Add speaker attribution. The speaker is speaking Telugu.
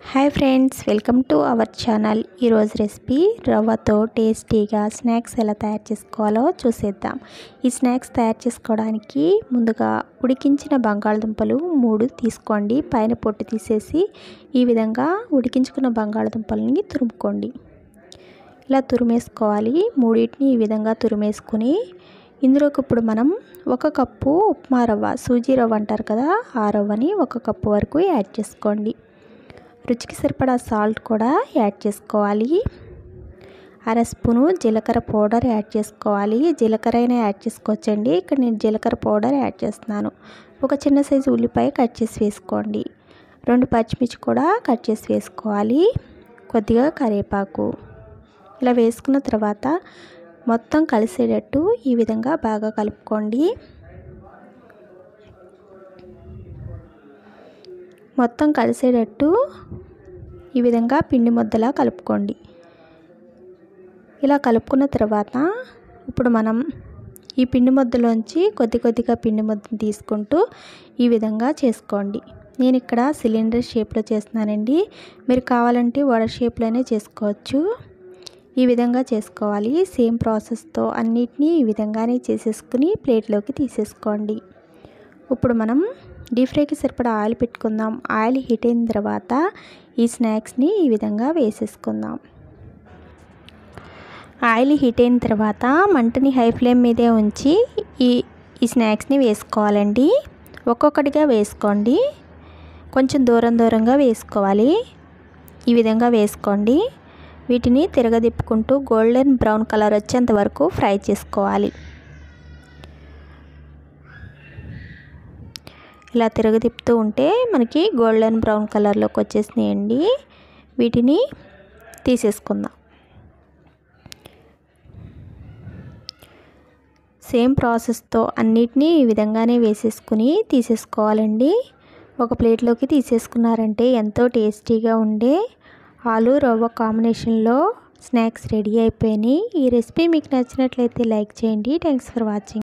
Speaker 1: hi friends welcome to our channel ఈరోజు రెసిపీ రవ్వతో టేస్టీగా స్నాక్స్ ఎలా తయారు చేసుకోవాలో చూసేద్దాం ఈ స్నాక్స్ తయారు చేసుకోవడానికి ముందుగా ఉడికించిన బంగాళదుంపలు మూడు తీసుకోండి పైన పొట్టు తీసేసి ఈ విధంగా ఉడికించుకున్న బంగాళదుంపలని తురుముకోండి ఇలా తురిమేసుకోవాలి మూడింటిని ఈ విధంగా తురిమేసుకుని ఇందులోకి ఇప్పుడు మనం ఒక కప్పు ఉప్మా రవ్వ సూజీ రవ్వ అంటారు కదా ఆ రవ్వని ఒక కప్పు వరకు యాడ్ చేసుకోండి రుచికి సరిపడా సాల్ట్ కూడా యాడ్ చేసుకోవాలి అర స్పూను జీలకర్ర పౌడర్ యాడ్ చేసుకోవాలి జీలకర్ర అయినా యాడ్ చేసుకోవచ్చండి ఇక్కడ నేను జీలకర్ర పౌడర్ యాడ్ చేస్తున్నాను ఒక చిన్న సైజు ఉల్లిపాయ కట్ చేసి వేసుకోండి రెండు పచ్చిమిర్చి కూడా కట్ చేసి వేసుకోవాలి కొద్దిగా కరివేపాకు ఇలా వేసుకున్న తర్వాత మొత్తం కలిసేటట్టు ఈ విధంగా బాగా కలుపుకోండి మొత్తం కలిసేటట్టు ఈ విధంగా పిండి ముద్దలా కలుపుకోండి ఇలా కలుపుకున్న తర్వాత ఇప్పుడు మనం ఈ పిండి ముద్దలోంచి కొద్ది కొద్దిగా పిండి ముద్దను తీసుకుంటూ ఈ విధంగా చేసుకోండి నేను ఇక్కడ సిలిండర్ షేప్లో చేస్తున్నానండి మీరు కావాలంటే వడ షేప్లోనే చేసుకోవచ్చు ఈ విధంగా చేసుకోవాలి సేమ్ ప్రాసెస్తో అన్నిటినీ ఈ విధంగానే చేసేసుకుని ప్లేట్లోకి తీసేసుకోండి ఇప్పుడు మనం డీప్ ఫ్రైకి సరిపడా ఆయిల్ పెట్టుకుందాం ఆయిల్ హీట్ అయిన తర్వాత ఈ స్నాక్స్ని ఈ విధంగా వేసేసుకుందాం ఆయిల్ హీట్ అయిన తర్వాత మంటని హై ఫ్లేమ్ మీదే ఉంచి ఈ ఈ స్నాక్స్ని వేసుకోవాలండి ఒక్కొక్కటిగా వేసుకోండి కొంచెం దూరం దూరంగా వేసుకోవాలి ఈ విధంగా వేసుకోండి వీటిని తిరగదిప్పుకుంటూ గోల్డెన్ బ్రౌన్ కలర్ వచ్చేంత వరకు ఫ్రై చేసుకోవాలి ఇలా తిరగతిప్పుతూ ఉంటే మనకి గోల్డెన్ బ్రౌన్ కలర్లోకి వచ్చేసినాయండి వీటిని తీసేసుకుందాం సేమ్ ప్రాసెస్తో అన్నిటినీ ఈ విధంగానే వేసేసుకుని తీసేసుకోవాలండి ఒక ప్లేట్లోకి తీసేసుకున్నారంటే ఎంతో టేస్టీగా ఉండే ఆలు రవ్వ కాంబినేషన్లో స్నాక్స్ రెడీ అయిపోయినాయి ఈ రెసిపీ మీకు నచ్చినట్లయితే లైక్ చేయండి థ్యాంక్స్ ఫర్ వాచింగ్